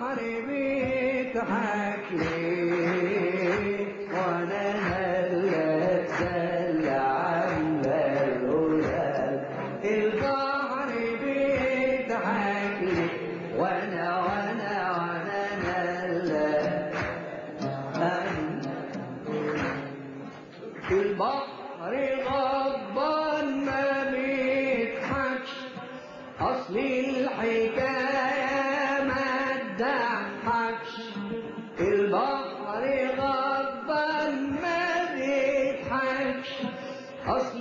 البحر بيضحك ليه وانا هلا اتسلى عامله القلال البحر بيضحك ليه وانا وانا وانا هلا البحر غضبان ما بيضحكش اصل الحكايه ما تضحكش البحر غضبان ما بيضحكش اصل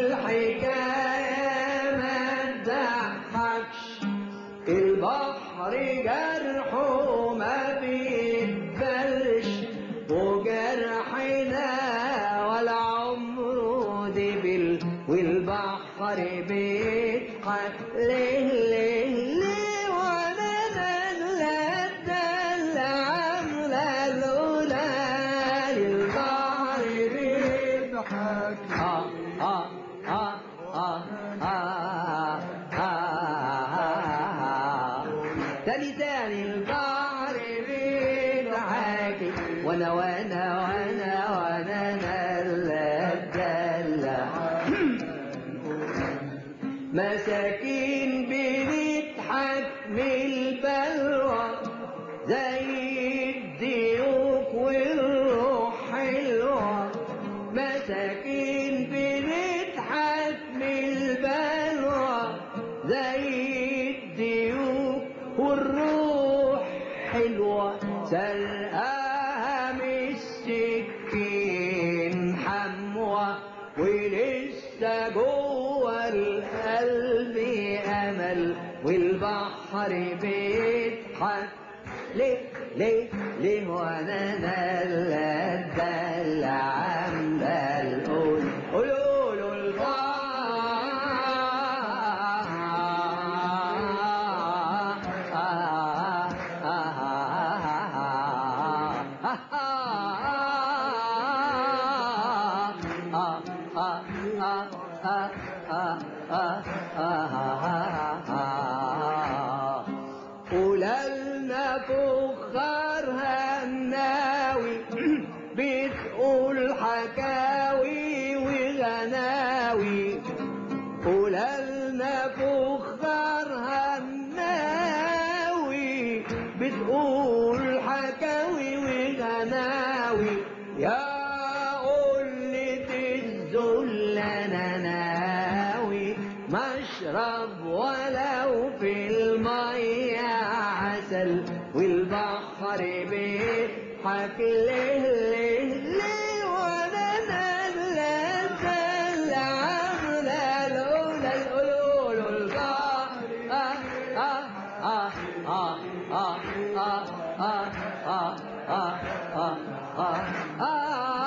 الحكايه ما تضحكش البحر جرحه ما بيتبلش وجرحنا ولا عمره دبل والبحر بيضحك ليه ليه ليه وانا نازله الدلة عامله الاولى البحر بيضحك آه آه آه آه آه آه تاني تاني البحر بيضحك وانا وانا وانا وانا نازله الدلة مساكين بنضحك من البلوى زي الديوك والروح حلوة مساكين بنضحك من البلوى زي الديوك والروح حلوة سرقاها من السكين حموة ولسه جوه القلب امل والبحر بيضحك ليه ليه ليه وانا نالا الدلع عامله القول قولوا له ولالنا فخارها الناوي بتقول حكاوي وغناوي ولالنا فخارها الناوي بتقول حكاوي وغناوي يا قلة الذل انا ناوي مشرب ولو في المية عسل والبحر بيضحك ليه ليه ليه وانا نازلة نازلة عاملة لولا القلول البحر آه آه آه آه آه آه آه آه آه آه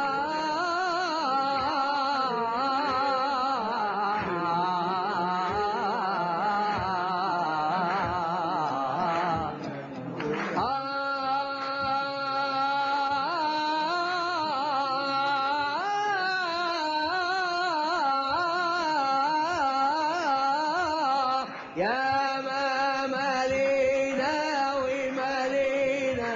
يا ما مالينا ومالينا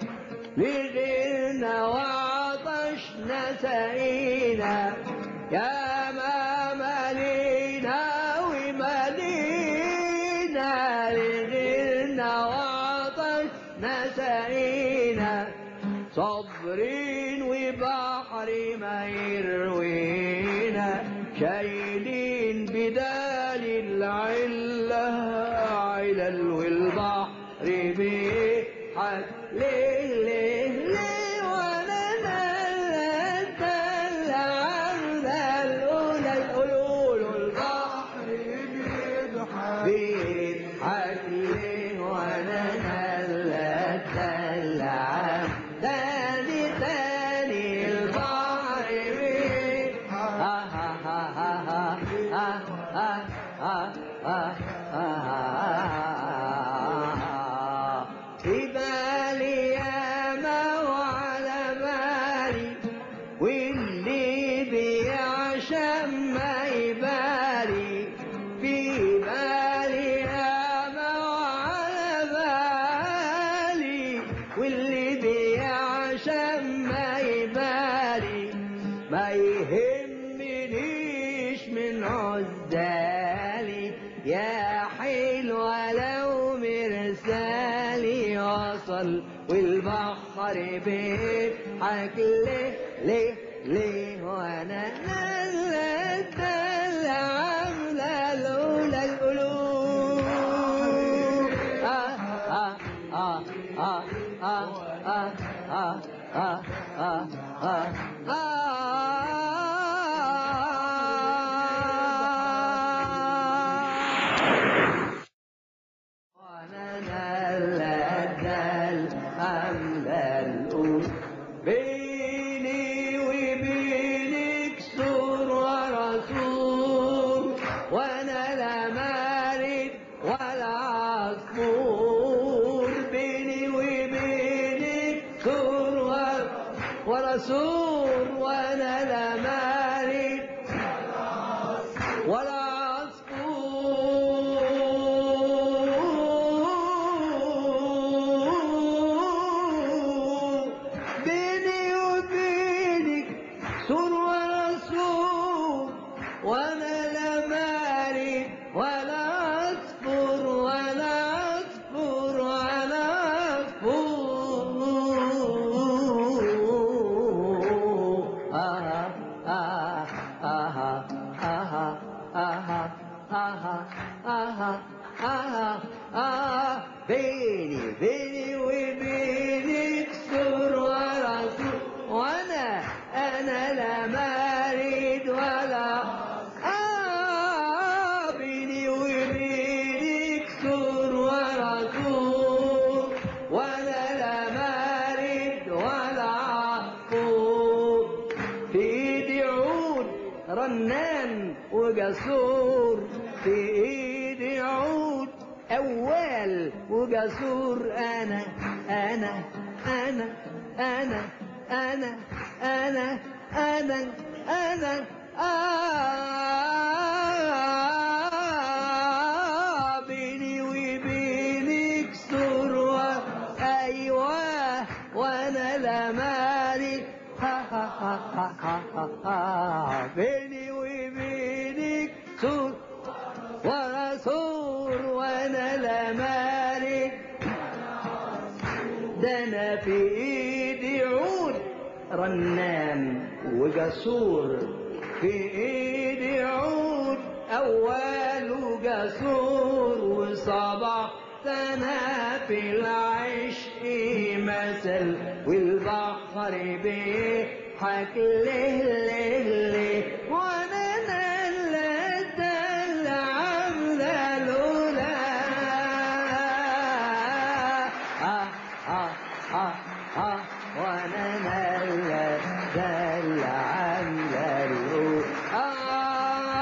لغيرنا وعطشنا سقينا يا ما مالينا ومالينا لغيرنا وعطشنا سقينا صابرين وبحر ما يروينا شايلين بدال العلة علل والبحر بيضحك ليه ليه ليه وانا نزلت العمدة الأولى القلول البحر بيضحك بيضحك ليه وانا نزلت العمدة تاني تاني البحر بيضحك آه آه آه آه آه آه آه آه في بالي ياما وعلى بالي واللي بيعشق ما يبالي في بالي ياما وعلى بالي وصل والبحر بيضحك ليه ليه ليه وانا نلت العملة الأولى القلوب آه آه آه آه آه آه آه آه آه آه آه وانا نلت الحملة الأولى بيني وبينك سور ورسول وانا لا مارد ولا عصفور بيني وبينك سور ور- ورسول وانا لا مارد ولا عصفور بيني وبينك سور ورسول وانا لا مارد ولا عصفور ولا عصفور ولا عصفور آه آه آه آه آه آه آه آه آه بيني بيني وبينك سور ورسول وانا انا لا مارد ولا آه بيني وبينك سور ورسول وانا لا مارد ولا عقول في ايدي عود رنان وجسور في ايدي عود اول وجسور انا انا انا انا انا انا انا انا آه بيني وبينك سور و- ايوه وانا لا مالي ها ها ها ها ها ها ها بيني وبينك سور ورسول وانا لا مالي ده انا في ايدي عود رنان وجسور في ايدي عود اول وجسور وصباح انا في العشق مثل والبحر بيضحك ليه ليه ليه وانا نلت العملة الاولى آه آه آه آه وانا نلت العملة الاولى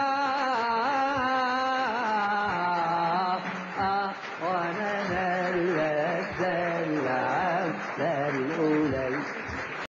آه آه وانا نلت العملة الاولى